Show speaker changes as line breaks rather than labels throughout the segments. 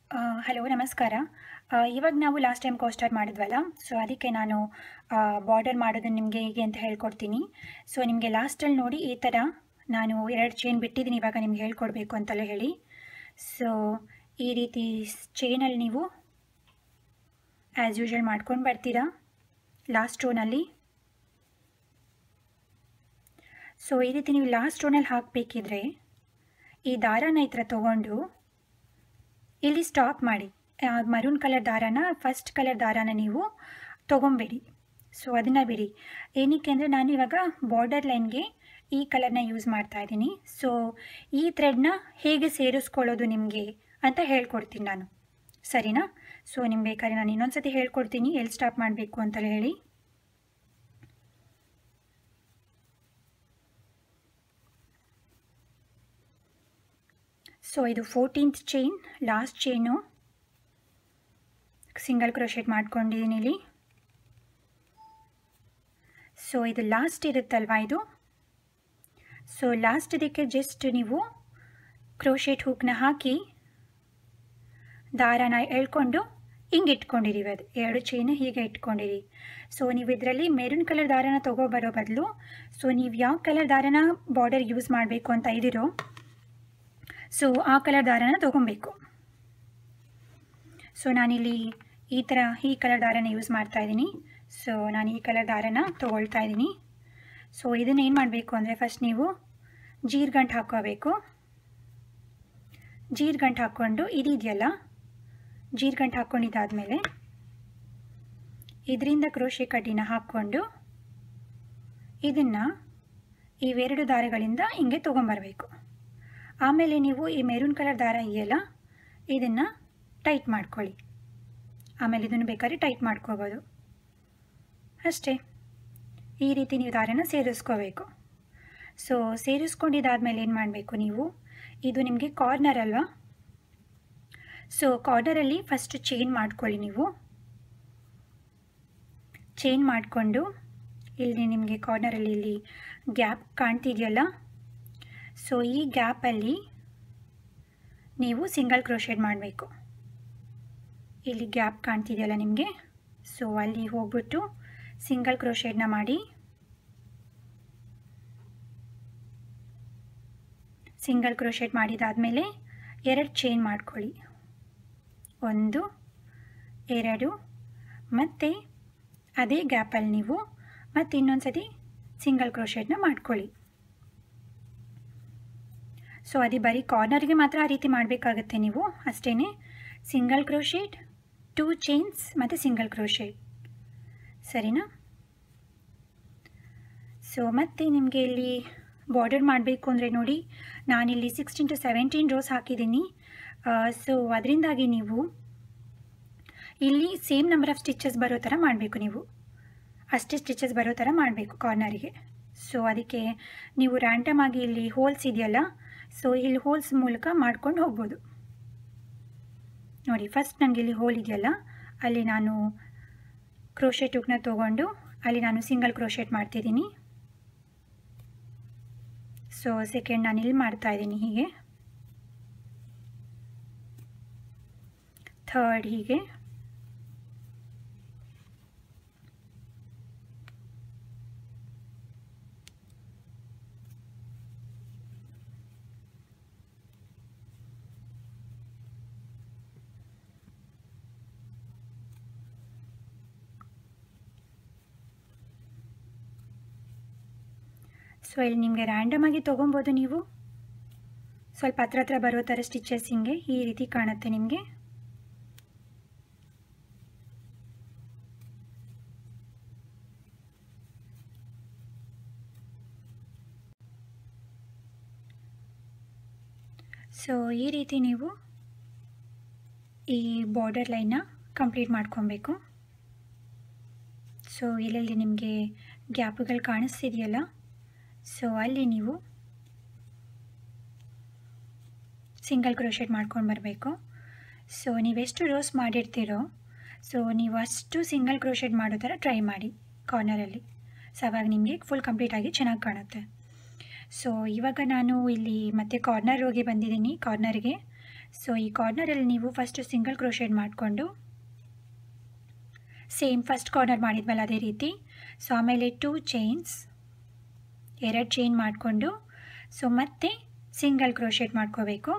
hello ನಮಸ್ಕಾರ ಆ, ಇವಾಗ ನಾವು ಲಾಸ್ಟ್ ಟೈಮ್ ಕೋಸ್ಟರ್ ಮಾಡಿದ್ವಲ್ಲ ಸೊ ಅದಕ್ಕೆ ನಾನು ಬಾರ್ಡರ್ ಮಾಡೋದನ್ನು ನಿಮಗೆ ಹೇಗೆ ಅಂತ ಹೇಳ್ಕೊಡ್ತೀನಿ ಸೊ ನಿಮಗೆ ಲಾಸ್ಟಲ್ಲಿ ನೋಡಿ ಈ ಥರ ನಾನು ಎರಡು ಚೈನ್ ಬಿಟ್ಟಿದ್ದೀನಿ ಇವಾಗ ನಿಮ್ಗೆ ಹೇಳ್ಕೊಡ್ಬೇಕು ಅಂತೆಲ್ಲ ಹೇಳಿ ಸೊ ಈ ರೀತಿ ಚೈನಲ್ಲಿ ನೀವು ಆ್ಯಸ್ ಯೂಶುವಲ್ ಮಾಡ್ಕೊಂಡು ಬರ್ತೀರಾ ಲಾಸ್ಟ್ ರೋನಲ್ಲಿ ಸೊ ಈ ರೀತಿ ನೀವು ಲಾಸ್ಟ್ ರೋನಲ್ಲಿ ಹಾಕಬೇಕಿದ್ರೆ ಈ ದಾರನ ಈ ಥರ ತೊಗೊಂಡು ಇಲ್ಲಿ ಸ್ಟಾಪ್ ಮಾಡಿ ಮರೂನ್ ಕಲರ್ ದಾರಾನ ಫಸ್ಟ್ ಕಲರ್ ದಾರಾನ ನೀವು ತೊಗೊಬೇಡಿ ಸೊ ಅದನ್ನು ಬಿಡಿ ಏನಕ್ಕೆ ಅಂದರೆ ನಾನು ಇವಾಗ ಬಾರ್ಡರ್ ಲೈನ್ಗೆ ಈ ಕಲರ್ನ ಯೂಸ್ ಮಾಡ್ತಾ ಇದ್ದೀನಿ ಸೊ ಈ ಥ್ರೆಡ್ನ ಹೇಗೆ ಸೇರಿಸ್ಕೊಳ್ಳೋದು ನಿಮಗೆ ಅಂತ ಹೇಳ್ಕೊಡ್ತೀನಿ ನಾನು ಸರಿನಾ ಸೊ ನಿಮ್ಗೆ ಬೇಕಾದ್ರೆ ನಾನು ಇನ್ನೊಂದು ಸತಿ ಹೇಳ್ಕೊಡ್ತೀನಿ ಎಲ್ಲಿ ಸ್ಟಾಪ್ ಮಾಡಬೇಕು ಅಂತಲೇ ಹೇಳಿ ಸೊ ಇದು fourteenth chain last chain single crochet ಮಾಡ್ಕೊಂಡಿದ್ದೀನಿ ಇಲ್ಲಿ ಸೊ ಇದು ಲಾಸ್ಟ್ ಇರುತ್ತಲ್ವಾ ಇದು ಸೊ ಲಾಸ್ಟ್ ಇದಕ್ಕೆ ಜಸ್ಟ್ ನೀವು ಕ್ರೋಶೆಟ್ ಹೂಕ್ನ ಹಾಕಿ ದಾರಾನ ಎಳ್ಕೊಂಡು ಹಿಂಗೆ ಇಟ್ಕೊಂಡಿರಿ ಅದು ಎರಡು ಚೈನ್ ಹೀಗೆ ಇಟ್ಕೊಂಡಿರಿ ಸೊ ನೀವು ಇದರಲ್ಲಿ ಮೆರೂನ್ ಕಲರ್ ದಾರಾನ ತೊಗೊಬರೋ ಬದಲು ಸೊ ನೀವು ಯಾವ ಕಲರ್ ದಾರಾನ ಬಾರ್ಡರ್ ಯೂಸ್ ಮಾಡಬೇಕು ಅಂತ ಇದ್ದೀರೋ ಸೊ ಆ ಕಲರ್ ದಾರನ ತೊಗೊಬೇಕು ಸೊ ನಾನಿಲ್ಲಿ ಈ ಥರ ಈ ಕಲರ್ ದಾರನ ಯೂಸ್ ಮಾಡ್ತಾ ಇದ್ದೀನಿ ಸೊ ನಾನು ಈ ಕಲರ್ ದಾರನ ತೊಗೊಳ್ತಾ ಇದ್ದೀನಿ ಸೊ ಇದನ್ನು ಏನು ಮಾಡಬೇಕು ಅಂದರೆ ಫಸ್ಟ್ ನೀವು ಜೀರ್ಗಂಟು ಹಾಕ್ಕೋಬೇಕು ಜೀರ್ಗಂಟು ಹಾಕ್ಕೊಂಡು ಇದೆಯಲ್ಲ ಜೀರ್ಗಂಟು ಹಾಕ್ಕೊಂಡಿದ್ದಾದಮೇಲೆ ಇದರಿಂದ ಕ್ರೋಶೆ ಕಡ್ಡಿನ ಹಾಕ್ಕೊಂಡು ಇದನ್ನು ಇವೆರಡು ದಾರಗಳಿಂದ ಹಿಂಗೆ ತೊಗೊಂಬರಬೇಕು ಆಮೇಲೆ ನೀವು ಈ ಮೆರೂನ್ ಕಲರ್ ದಾರ ಇದೆಯಲ್ಲ ಇದನ್ನು ಟೈಟ್ ಮಾಡ್ಕೊಳ್ಳಿ ಆಮೇಲೆ ಇದನ್ನು ಬೇಕಾದ್ರೆ ಟೈಟ್ ಮಾಡ್ಕೋಬೋದು ಅಷ್ಟೇ ಈ ರೀತಿ ನೀವು ದಾರನ ಸೇರಿಸ್ಕೋಬೇಕು ಸೊ ಸೇರಿಸ್ಕೊಂಡಿದ್ದಾದಮೇಲೆ ಏನು ಮಾಡಬೇಕು ನೀವು ಇದು ನಿಮಗೆ ಕಾರ್ನರ್ ಅಲ್ವಾ ಸೊ ಕಾರ್ನರಲ್ಲಿ ಫಸ್ಟ್ ಚೈನ್ ಮಾಡ್ಕೊಳ್ಳಿ ನೀವು ಚೈನ್ ಮಾಡಿಕೊಂಡು ಇಲ್ಲಿ ನಿಮಗೆ ಕಾರ್ನರಲ್ಲಿ ಇಲ್ಲಿ ಗ್ಯಾಪ್ ಕಾಣ್ತಿದೆಯಲ್ಲ ಸೊ ಈ ಗ್ಯಾಪಲ್ಲಿ ನೀವು ಸಿಂಗಲ್ ಕ್ರೋಶೆಡ್ ಮಾಡಬೇಕು ಇಲ್ಲಿ ಗ್ಯಾಪ್ ಕಾಣ್ತಿದೆಯಲ್ಲ ನಿಮಗೆ ಸೊ ಅಲ್ಲಿ ಹೋಗ್ಬಿಟ್ಟು ಸಿಂಗಲ್ ಕ್ರೋಶೆಡ್ನ ಮಾಡಿ ಸಿಂಗಲ್ ಕ್ರೋಶೆಡ್ ಮಾಡಿದಾದಮೇಲೆ ಎರಡು ಚೈನ್ ಮಾಡ್ಕೊಳ್ಳಿ ಒಂದು ಎರಡು ಮತ್ತು ಅದೇ ಗ್ಯಾಪಲ್ಲಿ ನೀವು ಮತ್ತು ಇನ್ನೊಂದು ಸತಿ ಸಿಂಗಲ್ ಕ್ರೋಶೆಡ್ನ ಮಾಡ್ಕೊಳ್ಳಿ ಸೊ ಅದು ಬರೀ ಕಾರ್ನರ್ಗೆ ಮಾತ್ರ ಆ ರೀತಿ ಮಾಡಬೇಕಾಗತ್ತೆ ನೀವು ಅಷ್ಟೇ ಸಿಂಗಲ್ ಕ್ರೋಶೇಟ್ ಟೂ ಚೈನ್ಸ್ ಮತ್ತು ಸಿಂಗಲ್ ಕ್ರೋಶೇಟ್ ಸರಿನಾ ಸೊ ಮತ್ತು ನಿಮಗೆ ಇಲ್ಲಿ ಬಾರ್ಡರ್ ಮಾಡಬೇಕು ಅಂದರೆ ನೋಡಿ ನಾನಿಲ್ಲಿ ಸಿಕ್ಸ್ಟೀನ್ ಟು ಸೆವೆಂಟೀನ್ ರೋಸ್ ಹಾಕಿದ್ದೀನಿ ಸೊ ಅದರಿಂದಾಗಿ ನೀವು ಇಲ್ಲಿ ಸೇಮ್ ನಂಬರ್ ಆಫ್ ಸ್ಟಿಚಸ್ ಬರೋ ಥರ ಮಾಡಬೇಕು ನೀವು ಅಷ್ಟೇ ಸ್ಟಿಚಸ್ ಬರೋ ಥರ ಮಾಡಬೇಕು ಕಾರ್ನರಿಗೆ ಸೊ ಅದಕ್ಕೆ ನೀವು ರ್ಯಾಂಡಮ್ ಆಗಿ ಇಲ್ಲಿ ಹೋಲ್ಸ್ ಇದೆಯಲ್ಲ ಸೊ ಇಲ್ಲಿ ಹೋಲ್ಸ್ ಮೂಲಕ ಮಾಡ್ಕೊಂಡು ಹೋಗ್ಬೋದು ನೋಡಿ ಫಸ್ಟ್ ನನಗೆ ಇಲ್ಲಿ ಹೋಲ್ ಇದೆಯಲ್ಲ ಅಲ್ಲಿ ನಾನು ಕ್ರೋಶೆಟ್ ಹುಕ್ನ ತೊಗೊಂಡು ಅಲ್ಲಿ ನಾನು ಸಿಂಗಲ್ ಕ್ರೋಶೆಟ್ ಮಾಡ್ತಿದ್ದೀನಿ ಸೊ ಸೆಕೆಂಡ್ ನಾನು ಇಲ್ಲಿ ಮಾಡ್ತಾ ಇದ್ದೀನಿ ಹೀಗೆ ಥರ್ಡ್ ಹೀಗೆ ಸೊ ಇಲ್ಲಿ ನಿಮಗೆ ರ್ಯಾಂಡಮ್ ಆಗಿ ತೊಗೊಬೋದು ನೀವು ಸ್ವಲ್ಪ ಹತ್ರ ಹತ್ರ ಬರೋ ಥರ ಸ್ಟಿಚಸ್ ಹಿಂಗೆ ಈ ರೀತಿ ಕಾಣುತ್ತೆ ನಿಮಗೆ ಸೊ ಈ ರೀತಿ ನೀವು ಈ ಬಾರ್ಡರ್ ಲೈನ್ನ ಕಂಪ್ಲೀಟ್ ಮಾಡ್ಕೊಬೇಕು ಸೊ ಇಲ್ಲೆಲ್ಲಿ ನಿಮಗೆ ಗ್ಯಾಪ್ಗಳು ಕಾಣಿಸ್ತಿದೆಯಲ್ಲ ಸೊ ಅಲ್ಲಿ ನೀವು ಸಿಂಗಲ್ ಕ್ರೋಶೆಟ್ ಮಾಡ್ಕೊಂಡು ಬರಬೇಕು ಸೊ ನೀವೆಷ್ಟು ರೋಸ್ ಮಾಡಿರ್ತೀರೋ ಸೊ ನೀವು ಅಷ್ಟು ಸಿಂಗಲ್ ಕ್ರೋಶೆಟ್ ಮಾಡೋ ಥರ ಟ್ರೈ ಮಾಡಿ ಕಾರ್ನರಲ್ಲಿ ಸೊ ಅವಾಗ ನಿಮಗೆ ಫುಲ್ ಕಂಪ್ಲೀಟಾಗಿ ಚೆನ್ನಾಗಿ ಕಾಣುತ್ತೆ ಸೊ ಇವಾಗ ನಾನು ಇಲ್ಲಿ ಮತ್ತೆ ಕಾರ್ನರ್ ಹೋಗಿ ಬಂದಿದ್ದೀನಿ ಕಾರ್ನರ್ಗೆ ಸೊ ಈ ಕಾರ್ನರಲ್ಲಿ ನೀವು ಫಸ್ಟು ಸಿಂಗಲ್ ಕ್ರೋಶೆಡ್ ಮಾಡಿಕೊಂಡು ಸೇಮ್ ಫಸ್ಟ್ ಕಾರ್ನರ್ ಮಾಡಿದ್ಮೇಲೆ ಅದೇ ರೀತಿ ಸೊ ಆಮೇಲೆ ಟೂ ಚೈನ್ಸ್ ಎರಡು ಚೈನ್ ಮಾಡಿಕೊಂಡು ಸೊ ಮತ್ತೆ ಸಿಂಗಲ್ ಕ್ರೋಶೆಟ್ ಮಾಡ್ಕೋಬೇಕು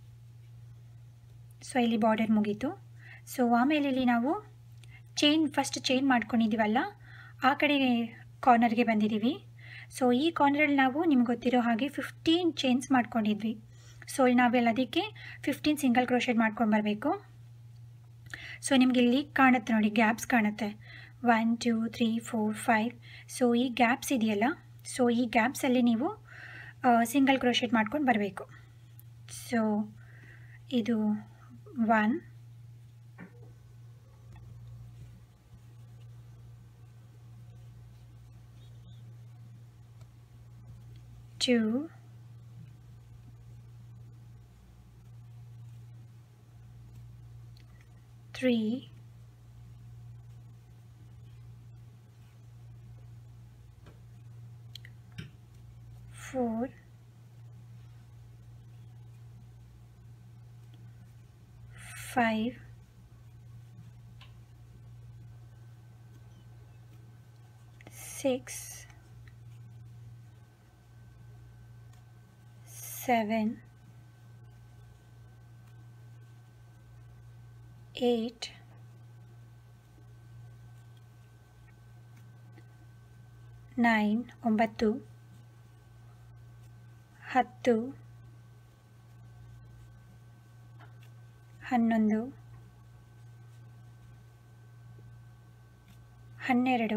ಸೊ ಇಲ್ಲಿ ಬಾರ್ಡರ್ ಮುಗೀತು ಸೊ ಆಮೇಲೆ ಇಲ್ಲಿ ನಾವು ಚೈನ್ ಫಸ್ಟ್ ಚೈನ್ ಮಾಡ್ಕೊಂಡಿದ್ದೀವಲ್ಲ ಆ ಕಡೆ ಕಾರ್ನರ್ಗೆ ಬಂದಿದ್ದೀವಿ ಸೊ ಈ ಕಾರ್ನರಲ್ಲಿ ನಾವು ನಿಮ್ಗೆ ಗೊತ್ತಿರೋ ಹಾಗೆ ಫಿಫ್ಟೀನ್ ಚೈನ್ಸ್ ಮಾಡ್ಕೊಂಡಿದ್ವಿ ಸೊ ಇಲ್ಲಿ ನಾವೆಲ್ಲ ಅದಕ್ಕೆ ಫಿಫ್ಟೀನ್ ಸಿಂಗಲ್ ಕ್ರೋಶೆಟ್ ಮಾಡ್ಕೊಂಡು ಬರಬೇಕು ಸೊ ನಿಮ್ಗೆ ಇಲ್ಲಿ ಕಾಣುತ್ತೆ ನೋಡಿ ಗ್ಯಾಪ್ಸ್ ಕಾಣುತ್ತೆ one two three four five so ಈ ಗ್ಯಾಪ್ಸ್ ಇದೆಯಲ್ಲ ಸೊ ಈ ಗ್ಯಾಪ್ಸಲ್ಲಿ ನೀವು ಸಿಂಗಲ್ ಕ್ರೋಶೆಟ್ ಮಾಡ್ಕೊಂಡು ಬರಬೇಕು ಸೊ ಇದು one two three four five six seven eight nine ಒಂಬತ್ತು ಹತ್ತು ಹನ್ನೊಂದು ಹನ್ನೆರಡು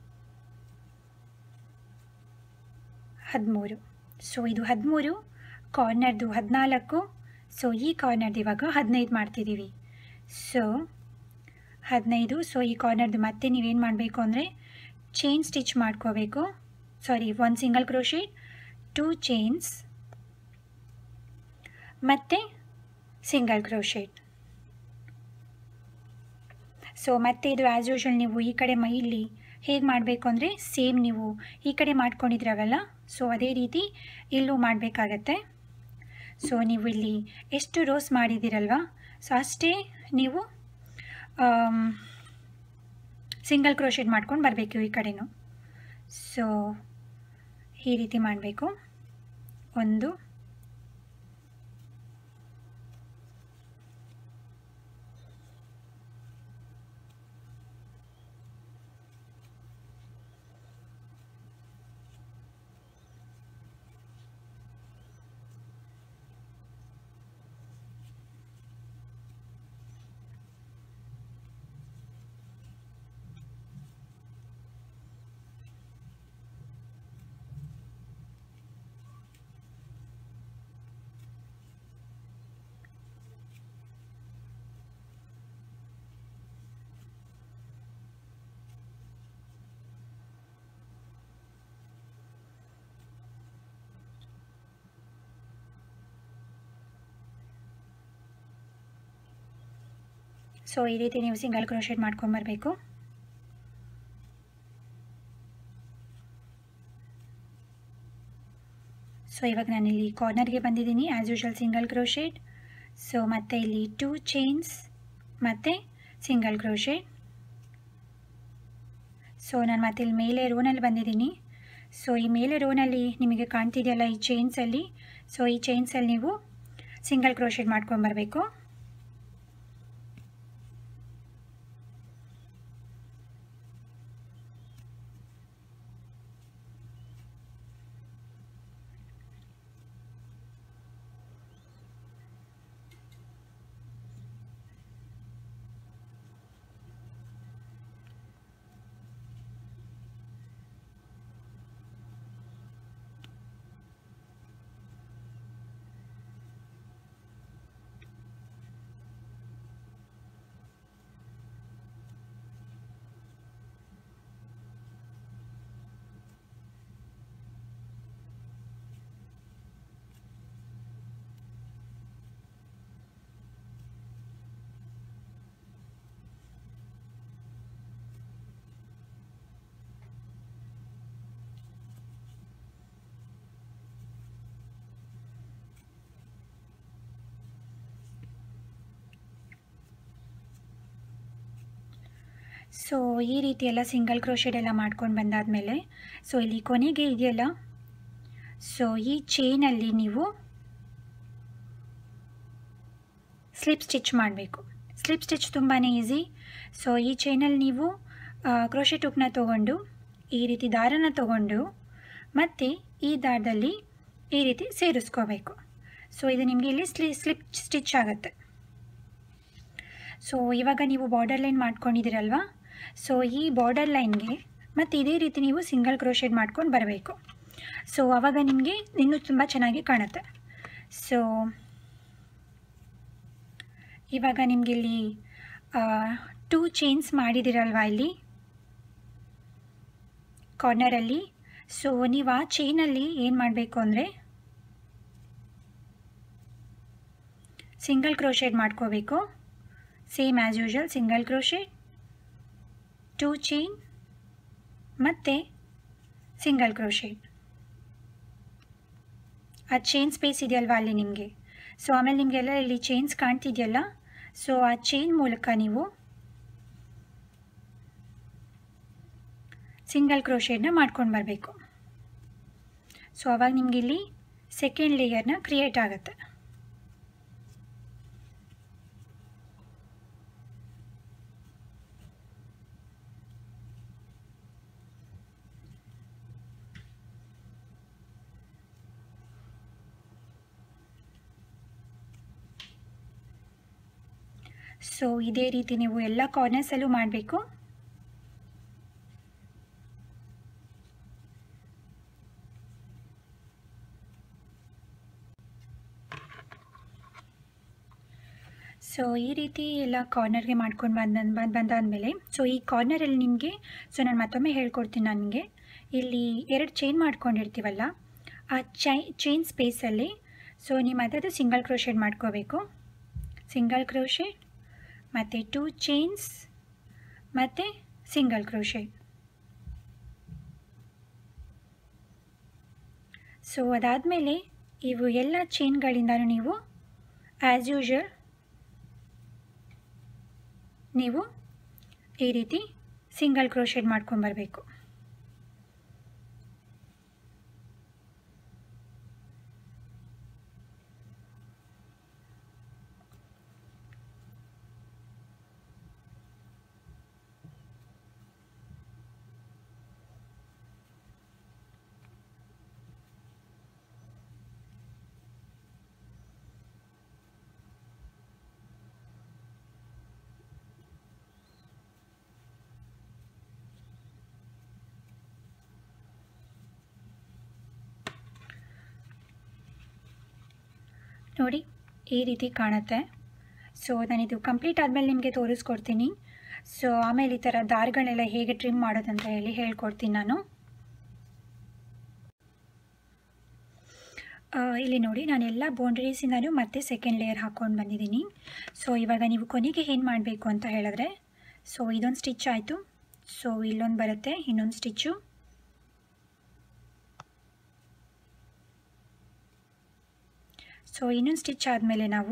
ಹದಿಮೂರು ಸೊ ಇದು ಹದಿಮೂರು ಕಾರ್ನರ್ದು ಹದಿನಾಲ್ಕು ಸೊ ಈ ಕಾರ್ನರ್ದು ಇವಾಗ ಹದಿನೈದು ಮಾಡ್ತಿದ್ದೀವಿ ಸೊ ಹದಿನೈದು ಸೊ ಈ ಕಾರ್ನರ್ದು ಮತ್ತೆ ನೀವೇನು ಮಾಡಬೇಕು ಅಂದರೆ ಚೈನ್ ಸ್ಟಿಚ್ ಮಾಡ್ಕೋಬೇಕು sorry one single crochet two chains ಮತ್ತು ಸಿಂಗಲ್ ಕ್ರೋಶೆಟ್ ಸೊ ಮತ್ತೆ ಇದು ಆ್ಯಸ್ ಯೂಶುವಲ್ ನೀವು ಈ ಕಡೆ ಮೈಲಿ ಹೇಗೆ ಮಾಡಬೇಕು ಅಂದರೆ ಸೇಮ್ ನೀವು ಈ ಕಡೆ ಮಾಡ್ಕೊಂಡಿದ್ರವಲ್ಲ ಸೊ ಅದೇ ರೀತಿ ಇಲ್ಲೂ ಮಾಡಬೇಕಾಗತ್ತೆ ಸೊ ನೀವು ಇಲ್ಲಿ ಎಷ್ಟು ರೋಸ್ ಮಾಡಿದ್ದೀರಲ್ವ ಸೊ ಅಷ್ಟೇ ನೀವು ಸಿಂಗಲ್ ಕ್ರೋಶೆಟ್ ಮಾಡ್ಕೊಂಡು ಬರಬೇಕು ಈ ಕಡೆನೂ ಸೊ ಈ ರೀತಿ ಮಾಡಬೇಕು ಒಂದು ಸೊ ಈ ರೀತಿ ನೀವು ಸಿಂಗಲ್ ಕ್ರೋಶೆಟ್ ಮಾಡ್ಕೊಂಬರ್ಬೇಕು ಸೊ ಇವಾಗ ನಾನಿಲ್ಲಿ ಕಾರ್ನರ್ಗೆ ಬಂದಿದ್ದೀನಿ as usual single crochet so ಮತ್ತು ಇಲ್ಲಿ ಟೂ ಚೈನ್ಸ್ ಮತ್ತು ಸಿಂಗಲ್ ಕ್ರೋಶೆಟ್ ಸೊ ನಾನು ಮತ್ತೆ ಇಲ್ಲಿ ಮೇಲೆ ರೋನಲ್ಲಿ ಬಂದಿದ್ದೀನಿ ಸೊ ಈ ಮೇಲೆ ರೋನಲ್ಲಿ ನಿಮಗೆ ಕಾಣ್ತಿದೆಯಲ್ಲ ಈ ಚೈನ್ಸಲ್ಲಿ ಸೊ ಈ ಚೈನ್ಸಲ್ಲಿ ನೀವು ಸಿಂಗಲ್ ಕ್ರೋಶೆಟ್ ಮಾಡ್ಕೊಂಬರ್ಬೇಕು ಸೊ ಈ ರೀತಿ ಎಲ್ಲ ಸಿಂಗಲ್ ಕ್ರೋಶೆಡ್ ಎಲ್ಲ ಮಾಡ್ಕೊಂಡು ಬಂದಾದಮೇಲೆ ಸೊ ಇಲ್ಲಿ ಕೊನೆಗೆ ಇದೆಯಲ್ಲ ಸೊ ಈ ಚೈನಲ್ಲಿ ನೀವು ಸ್ಲಿಪ್ ಸ್ಟಿಚ್ ಮಾಡಬೇಕು ಸ್ಲಿಪ್ ಸ್ಟಿಚ್ ತುಂಬಾ ಈಸಿ ಸೊ ಈ ಚೈನಲ್ಲಿ ನೀವು ಕ್ರೋಶೆಟ್ ಹುಕ್ನ ತೊಗೊಂಡು ಈ ರೀತಿ ದಾರನ ತೊಗೊಂಡು ಮತ್ತು ಈ ದಾರದಲ್ಲಿ ಈ ರೀತಿ ಸೇರಿಸ್ಕೋಬೇಕು ಸೊ ಇದು ನಿಮಗೆ ಇಲ್ಲಿ ಸ್ಲಿ ಸ್ಲಿಪ್ ಸ್ಟಿಚ್ ಆಗುತ್ತೆ ಸೊ ಇವಾಗ ನೀವು ಬಾರ್ಡರ್ ಲೈನ್ ಮಾಡ್ಕೊಂಡಿದ್ದೀರಲ್ವಾ ಸೊ ಈ ಬಾರ್ಡರ್ ಲೈನ್ಗೆ ಮತ್ತು ಇದೇ ರೀತಿ ನೀವು ಸಿಂಗಲ್ ಕ್ರೋಶೆಡ್ ಮಾಡ್ಕೊಂಡು ಬರಬೇಕು ಸೊ ಆವಾಗ ನಿಮಗೆ ಇನ್ನೂ ತುಂಬ ಚೆನ್ನಾಗಿ ಕಾಣುತ್ತೆ ಸೊ ಇವಾಗ ನಿಮಗೆ ಇಲ್ಲಿ ಟೂ ಚೈನ್ಸ್ ಮಾಡಿದ್ದೀರಲ್ವಾ ಇಲ್ಲಿ ಕಾರ್ನರಲ್ಲಿ ಸೊ ನೀವು ಆ ಚೈನಲ್ಲಿ ಏನು ಮಾಡಬೇಕು ಅಂದರೆ ಸಿಂಗಲ್ ಕ್ರೋಶೆಡ್ ಮಾಡ್ಕೋಬೇಕು same as usual single crochet two chain ಮತ್ತು ಸಿಂಗಲ್ ಕ್ರೋಶೆಡ್ ಆ ಚೈನ್ ಸ್ಪೇಸ್ ಇದೆಯಲ್ವಾ ಅಲ್ಲಿ ನಿಮಗೆ ಸೊ ಆಮೇಲೆ ನಿಮಗೆಲ್ಲ ಇಲ್ಲಿ ಚೈನ್ಸ್ ಕಾಣ್ತಿದೆಯಲ್ಲ ಸೊ ಆ ಚೈನ್ ಮೂಲಕ ನೀವು ಸಿಂಗಲ್ ಕ್ರೋಶೆಡ್ನ ಮಾಡ್ಕೊಂಡು ಬರಬೇಕು ಸೊ ಅವಾಗ ನಿಮ್ಗೆ ಇಲ್ಲಿ ಸೆಕೆಂಡ್ ಲೇಯರ್ನ ಕ್ರಿಯೇಟ್ ಆಗುತ್ತೆ ಸೊ ಇದೇ ರೀತಿ ನೀವು ಎಲ್ಲ ಕಾರ್ನರ್ಸಲ್ಲೂ ಮಾಡಬೇಕು ಸೊ ಈ ರೀತಿ ಎಲ್ಲ ಕಾರ್ನರ್ಗೆ ಮಾಡ್ಕೊಂಡು ಬಂದ ಬಂದು ಬಂದಾದಮೇಲೆ ಸೊ ಈ ಕಾರ್ನರಲ್ಲಿ ನಿಮಗೆ ಸೊ ನಾನು ಮತ್ತೊಮ್ಮೆ ಹೇಳ್ಕೊಡ್ತೀನಿ ನನಗೆ ಇಲ್ಲಿ ಎರಡು ಚೈನ್ ಮಾಡ್ಕೊಂಡಿರ್ತೀವಲ್ಲ ಆ ಚೈ ಚೈನ್ ಸ್ಪೇಸಲ್ಲಿ ಸೊ ನೀವು ಅದರದ್ದು ಸಿಂಗಲ್ ಕ್ರೋಶೆಡ್ ಮಾಡ್ಕೋಬೇಕು ಸಿಂಗಲ್ ಕ್ರೋಶೆಡ್ ಮತ್ತು ಟೂ ಚೈನ್ಸ್ ಮತ್ತು ಸಿಂಗಲ್ ಕ್ರೋಶೆಡ್ ಸೊ ಅದಾದಮೇಲೆ ಇವು ಎಲ್ಲ ಚೈನ್ಗಳಿಂದಲೂ ನೀವು ಆ್ಯಸ್ ಯೂಶುವಲ್ ನೀವು ಈ ರೀತಿ ಸಿಂಗಲ್ ಕ್ರೋಶೆಡ್ ಮಾಡ್ಕೊಂಬರ್ಬೇಕು ನೋಡಿ ಈ ರೀತಿ ಕಾಣುತ್ತೆ ಸೊ ನಾನಿದು ಕಂಪ್ಲೀಟ್ ಆದಮೇಲೆ ನಿಮಗೆ ತೋರಿಸ್ಕೊಡ್ತೀನಿ ಸೊ ಆಮೇಲೆ ಈ ಥರ ದಾರಗಳನ್ನೆಲ್ಲ ಹೇಗೆ ಟ್ರಿಮ್ ಮಾಡೋದಂತ ಹೇಳಿ ಹೇಳ್ಕೊಡ್ತೀನಿ ನಾನು ಆ, ಇಲ್ಲಿ ನೋಡಿ ನಾನು ಎಲ್ಲ ಬೌಂಡ್ರೀಸಿಂದನೂ ಮತ್ತೆ ಸೆಕೆಂಡ್ ಲೇಯರ್ ಹಾಕ್ಕೊಂಡು ಬಂದಿದ್ದೀನಿ ಸೊ ಇವಾಗ ನೀವು ಕೊನೆಗೆ ಏನು ಮಾಡಬೇಕು ಅಂತ ಹೇಳಿದ್ರೆ ಸೊ ಇದೊಂದು ಸ್ಟಿಚ್ ಆಯಿತು ಸೊ ಇಲ್ಲೊಂದು ಬರುತ್ತೆ ಇನ್ನೊಂದು ಸ್ಟಿಚ್ಚು ಸೊ ಇನ್ನೊಂದು ಸ್ಟಿಚ್ ಆದಮೇಲೆ ನಾವು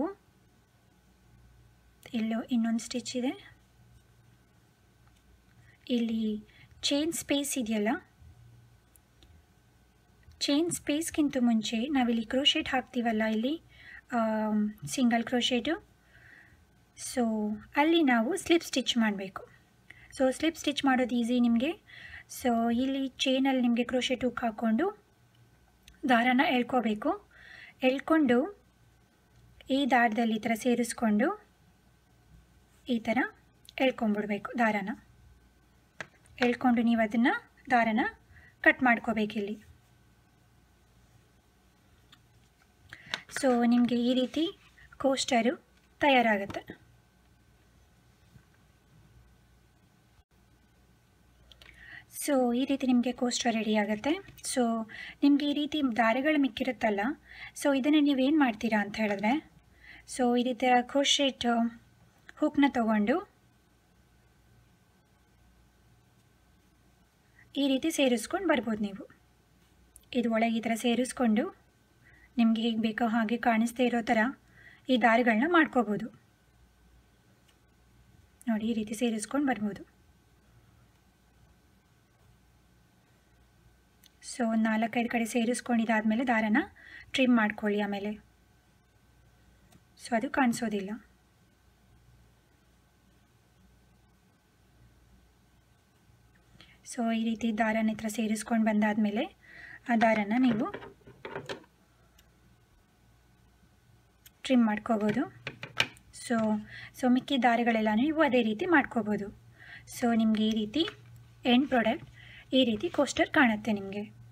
ಎಲ್ಲೋ ಇನ್ನೊಂದು ಸ್ಟಿಚ್ ಇದೆ ಇಲ್ಲಿ ಚೈನ್ ಸ್ಪೇಸ್ ಇದೆಯಲ್ಲ ಚೈನ್ ಸ್ಪೇಸ್ಗಿಂತ ಮುಂಚೆ ನಾವಿಲ್ಲಿ ಕ್ರೋಶೆಟ್ ಹಾಕ್ತೀವಲ್ಲ ಇಲ್ಲಿ ಸಿಂಗಲ್ ಕ್ರೋಶೆಟು ಸೊ ಅಲ್ಲಿ ನಾವು ಸ್ಲಿಪ್ ಸ್ಟಿಚ್ ಮಾಡಬೇಕು ಸೊ ಸ್ಲಿಪ್ ಸ್ಟಿಚ್ ಮಾಡೋದು ಈಸಿ ನಿಮಗೆ ಸೊ ಇಲ್ಲಿ ಚೈನಲ್ಲಿ ನಿಮಗೆ ಕ್ರೋಶೆಟ್ ಹುಕ್ ಹಾಕ್ಕೊಂಡು ದಾರನ ಎಳ್ಕೋಬೇಕು ಎಳ್ಕೊಂಡು ಈ ದಾರದಲ್ಲಿ ಈ ಥರ ಸೇರಿಸ್ಕೊಂಡು ಈ ಥರ ಎಳ್ಕೊಂಬಿಡ್ಬೇಕು ದಾರನ ಎಳ್ಕೊಂಡು ನೀವು ಅದನ್ನು ದಾರನ ಕಟ್ ಮಾಡ್ಕೋಬೇಕಿಲ್ಲಿ ಸೊ ನಿಮಗೆ ಈ ರೀತಿ ಕೋಸ್ಟರು ತಯಾರಾಗುತ್ತೆ ಸೊ ಈ ರೀತಿ ನಿಮಗೆ ಕೋಸ್ಟರ್ ರೆಡಿ ಆಗುತ್ತೆ ಸೊ ನಿಮಗೆ ಈ ರೀತಿ ದಾರೆಗಳು ಮಿಕ್ಕಿರುತ್ತಲ್ಲ ಸೊ ಇದನ್ನು ನೀವೇನು ಮಾಡ್ತೀರಾ ಅಂತ ಹೇಳಿದ್ರೆ ಸೊ ಈ ರೀತಿ ಕ್ರೋಶೆಟ್ ಹುಕ್ನ ತಗೊಂಡು ಈ ರೀತಿ ಸೇರಿಸ್ಕೊಂಡು ಬರ್ಬೋದು ನೀವು ಇದು ಒಳಗೆ ಈ ಥರ ಸೇರಿಸ್ಕೊಂಡು ನಿಮಗೆ ಹೇಗೆ ಬೇಕೋ ಹಾಗೆ ಕಾಣಿಸ್ದೇ ಇರೋ ಥರ ಈ ದಾರಿಗಳನ್ನ ಮಾಡ್ಕೋಬೋದು ನೋಡಿ ಈ ರೀತಿ ಸೇರಿಸ್ಕೊಂಡು ಬರ್ಬೋದು ಸೊ ನಾಲ್ಕೈದು ಕಡೆ ಸೇರಿಸ್ಕೊಂಡಿದ್ದಾದಮೇಲೆ ದಾರನ ಟ್ರಿಮ್ ಮಾಡ್ಕೊಳ್ಳಿ ಆಮೇಲೆ ಸೊ ಅದು ಕಾಣಿಸೋದಿಲ್ಲ ಸೊ ಈ ರೀತಿ ದಾರನ ಹತ್ರ ಸೇರಿಸ್ಕೊಂಡು ಬಂದಾದಮೇಲೆ ಆ ದಾರನ ನೀವು ಟ್ರಿಮ್ ಮಾಡ್ಕೋಬೋದು ಸೊ ಸೊ ಮಿಕ್ಕಿ ದಾರಗಳೆಲ್ಲ ನೀವು ಅದೇ ರೀತಿ ಮಾಡ್ಕೋಬೋದು ಸೊ ನಿಮಗೆ ಈ ರೀತಿ ಎಂಡ್ ಪ್ರಾಡಕ್ಟ್ ಈ ರೀತಿ ಕೋಸ್ಟರ್ ಕಾಣುತ್ತೆ ನಿಮಗೆ